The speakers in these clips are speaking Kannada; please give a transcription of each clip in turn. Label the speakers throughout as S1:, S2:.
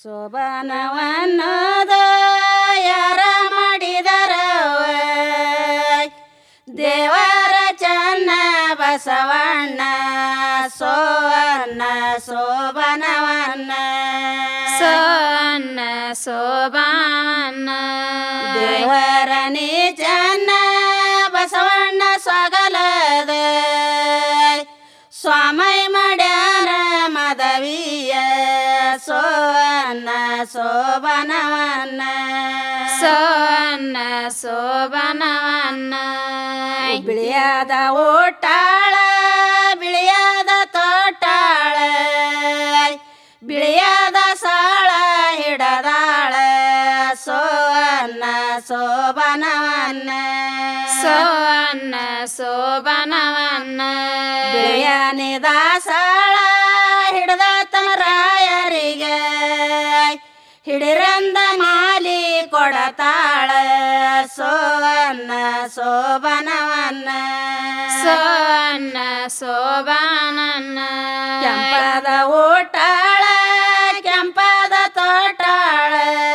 S1: ಶೋಭನವನ್ನದ ಯಾರ ಮಾಡಿದರ ದೇವರ ಚನ್ನ ಬಸವಣ್ಣ ಸೋವನ್ನ ಶೋಭನವನ್ನ
S2: ಸೋನ್ನ ಸೋಬಾನ
S1: ದೇವರ ನೀ ಚನ್ನ ಬಸವಣ್ಣ ಸೊಗಲದ ಸ್ವಾಮೈ ಮಾಡ್ಯಾರ ಮದವಿಯ ಸೋವನ್ನ ಶೋಭನವನ್ನ
S2: ಸೋನ್ನ ಸೋಬನವನ್ನ
S1: ಬಿಳಿಯಾದ ಓಟಾಳ ಬಿಳಿಯಾದ ತೋಟಾಳ ಬಿಳಿಯಾದ ಸಾಳ ಹಿಡದಾಳ ಸೋವನ್ನ ಶೋಭನವನ್ನ
S2: ಸೋನ್ನ ಸೋಬನವನ್ನ
S1: ಬಿಳಿಯಾನಿದ ಸಾಳ ಹಿಡ್ದ ತಮರಾಯರಿಗೆ ಹಿಡಿರಂದ ಮಾಲಿ ಕೊಡತಾಳ ಸೋವನ್ನ ಶೋಭನವನ್ನ
S2: ಸೋನ್ನ ಸೋಬಾನನ್ನ
S1: ಕೆಂಪದ ಊಟಾಳ ಕೆಂಪದ ತೋಟಾಳ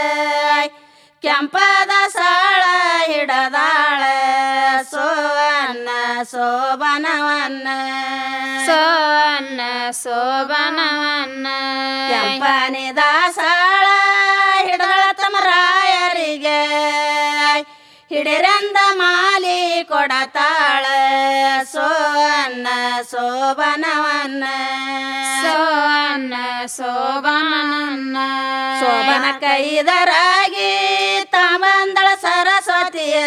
S1: ಕೆಂಪದ ಸಾಳ ಹಿಡದಾಳ ಸೋವನ್ನ ಶೋಭನವನ್ನ
S2: ಸೋನ್ನ ಸೋಬನವನ್ನ
S1: ಕೆಂಪನಿದ ಸಾಳ ಹಿಡದಳ ತಮರಾಯರಿಗೆ ಹಿಡಿರಂದ ಮಾಲಿ ಕೊಡತಾಳ ಸೋವನ್ನ ಶೋಭನವನ್ನ
S2: ಸೋನ್ನ ಸೋಬನನ್ನ
S1: ಶೋಭನ ಕೈದರಾಗಿ ತಾಂಬಂದಳ ಸರಸ್ವತಿಯ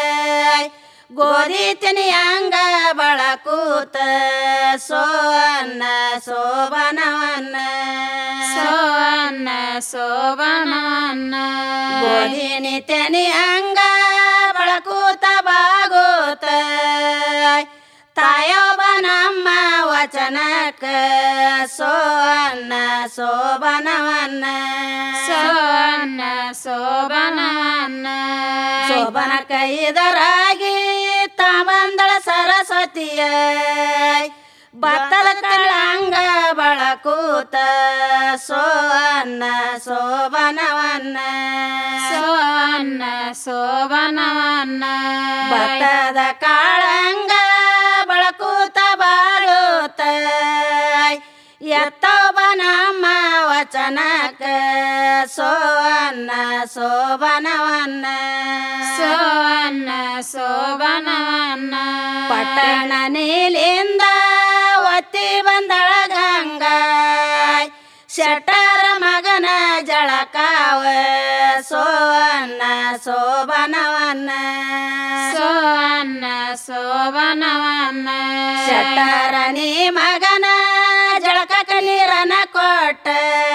S1: ಗೋಧಿ ತಿನಿಯಂಗ ಬಳಕೂತ ಸೋವನ್ನ ಶೋಭನವನ್ನ
S2: ಸೋನ್ನ ಸೋಬನವನ್ನ
S1: ಗೋಧಿನಿ ತೆನಿಯಂಗ ಬಳಕೂತ ಬಾಗೂತ ತಾಯೊಬ್ಬ ನಮ್ಮ ವಚನಕ್ಕ ಸೋವನ್ನ ಶೋಭನವನ್ನ
S2: ಸೋನ್ನ ಸೋಬನವನ್ನ
S1: ಶೋಭನ ಕೈದರಾಗಿ ತಾಂಬಂದಳ ಸರಸ್ವತಿಯ ಬತ್ತಲ ಕಳಂಗ ಬಳಕೂತ ಸೋವನ್ನ ಶೋಭನವನ್ನ
S2: ಸೋನ್ನ ಸೋಬನವನ್ನ
S1: ಭತ್ತದ ಕಾಳಂಗ ಬಳಕೂತ ಬಾಳುತ್ತ ಎತ್ತೊಬ್ಬ ನಮ್ಮ ವಚನಕ್ಕ ಸೋವನ್ನ ಶೋಭನವನ್ನ
S2: ಸೋನ್ನ ಸೋಬನವನ್ನ
S1: ಪಟ್ಟಣ ನೀಲಿಂದ ಒತ್ತಿ ಬಂದಳ ಗಂಗ ಶಟರ ಮಗನ ಜಳಕಾವ ಸೋವನ್ನ ಶೋಭನವನ್ನ
S2: ಸೋನ್ನ ಸೋಬನವನ್ನ
S1: ಶಟರ ನೀ ಮಗನ ಜಳಕಕ ನೀರನ ಕೊಟ್ಟ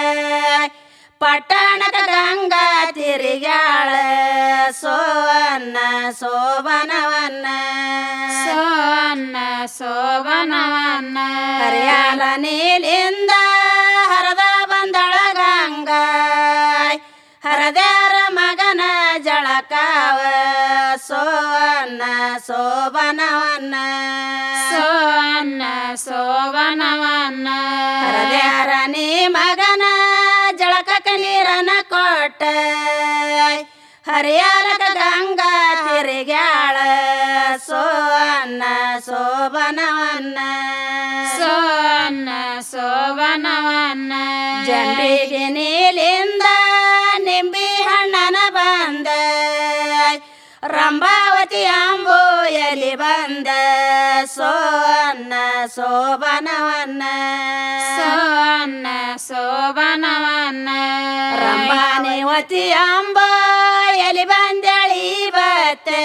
S1: ಪಟ್ಟಣಕ ಗಂಗಾ ತಿರುಗಾಳ ಸೋವನ್ನ ಶೋಭನವನ್ನ
S2: ಸೋನ್ನ ಸೋಬನವನ್ನ
S1: ಹರಿಯಾಲ ನೀಲಿಂದ ಹರದ ಬಂದಳ ಗಂಗಾ ಹರದ್ಯಾರ ಮಗನ ಜಳಕಾವ ಸೋವನ್ನ ಶೋಭನವನ್ನ
S2: ಸೋನ್ನ ಸೋಬನವನ್ನ
S1: ಹರದ್ಯಾರ ನೀ ಮಗನ ಜಳಕಕ ನೀರನ ಕೊಟ್ಟ ಹರಿಯಾಲಕ ಗಂಗಾ ತಿರುಗ್ಯಾಳ ಸೋವನ್ನ ಶೋಭನವನ್ನ
S2: ಸೋನ್ನ ಸೋಬನವನ್ನ
S1: ಜಂಬಿಗೆ ನೀಲಿಂದ ನಿಂಬಿ ಹಣ್ಣನ ಬಂದ ರಂಭಾವತಿ ಅಂಬು ಎಲಿ ಬಂದ ಸೋವನ್ನ ಶೋಭನವನ್ನ
S2: ಸೋನ್ನ ಸೋಬನವನ್ನ
S1: ರಂಭಾನಿವತಿ ಅಂಬ ಎಲಿ ಬಂದಳಿ ಬತ್ತೆ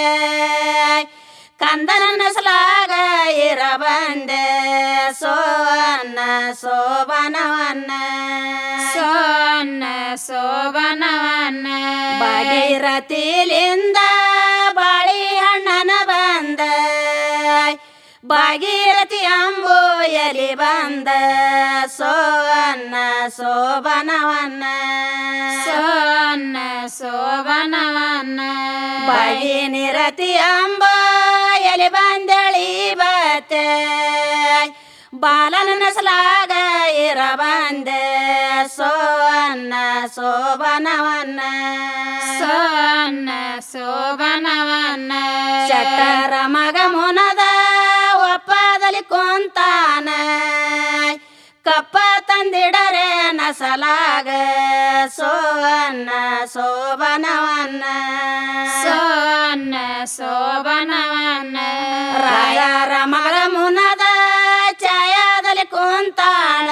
S1: ಕಂದನ ನಸಲಾಗ ಇರ ಬಂದೆ ಸೋವನ್ನ ಶೋಭನವನ್ನ
S2: ಸೋನ್ನ ಸೋಬನವನ್ನ
S1: ಭಾಗೀರಥಿಲಿಂದ ಬಾಳಿ ಹಣ್ಣನ ಬಂದ ಭಾಗೀರಥಿ ಅಂಬು ಎಲಿ ಬಂದ ಸೋವನ್ನ ಶೋಭನವನ್ನ
S2: ಸೋನ್ನ ಸೋಬನವನ್ನ
S1: ಭಾಗೀನಿರತಿ ಅಂಬ ಎಲಿ ಬಂದಳಿ ಬತ್ತೆ ಬಾಲನ ನಸಲಾಗ ಇರಬಂದೆ ಸೋನ್ನ ಶೋಭನವನ್ನ
S2: ಸೋನ್ನ ಶೋಭನವನ್ನ
S1: ಶಟ್ಟರ ಮಗ ಮುನದ ಒಪ್ಪದಲ್ಲಿ ಕುಂತಾನ ಕಪ್ಪ ತಂದಿಡರೆ ನಸಲಾಗ ಸೋನ್ನ ಶೋಭನವನ್ನ
S2: ಸೋನ್ನ ಶೋಭನವನ್ನ
S1: ರಾಯರ ಮಗಳ ಮುನದ ಛಾಯಾದಲ್ಲಿ ಕುಂತಾಳ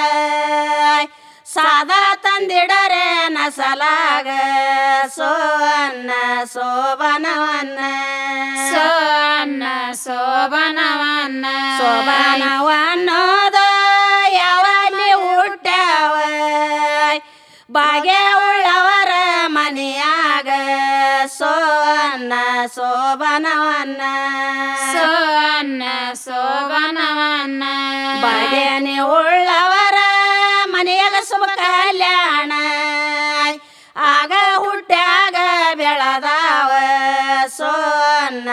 S1: ಸಾದಾ ತಂದಿಡರೆ ನಸಲಾಗ ಸೋನ್ನ ಶೋಭನವನ್ನ
S2: ಸೋನ್ನ ಶೋಭನವನ್ನ
S1: ಶೋಭನವನ್ನೋದ ಯಾವಲ್ಲಿ ಹುಟ್ಟ್ಯಾವ ಬಾಗೆ ಉಳ್ಳವರ ಮನೆಯಾಗ ಸೋನ್ನ ಶೋಭನವನ್ನ
S2: ಸೋನ್ನ ಶೋಭನವನ್ನ
S1: ಬಾಗೇನೆ ಉಳ್ಳವರ ಮನೆಯಾಗ ಶುಭ ಕಲ್ಯಾಣ ಆಗ ಹುಟ್ಟ್ಯಾಗ ಬೆಳದಾವ ಸೋನ್ನ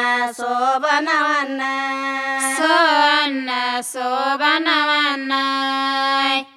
S1: ಶೋಭನವನ್ನ
S2: ಸೋನ್ನ ಶೋಭನವನ್ನ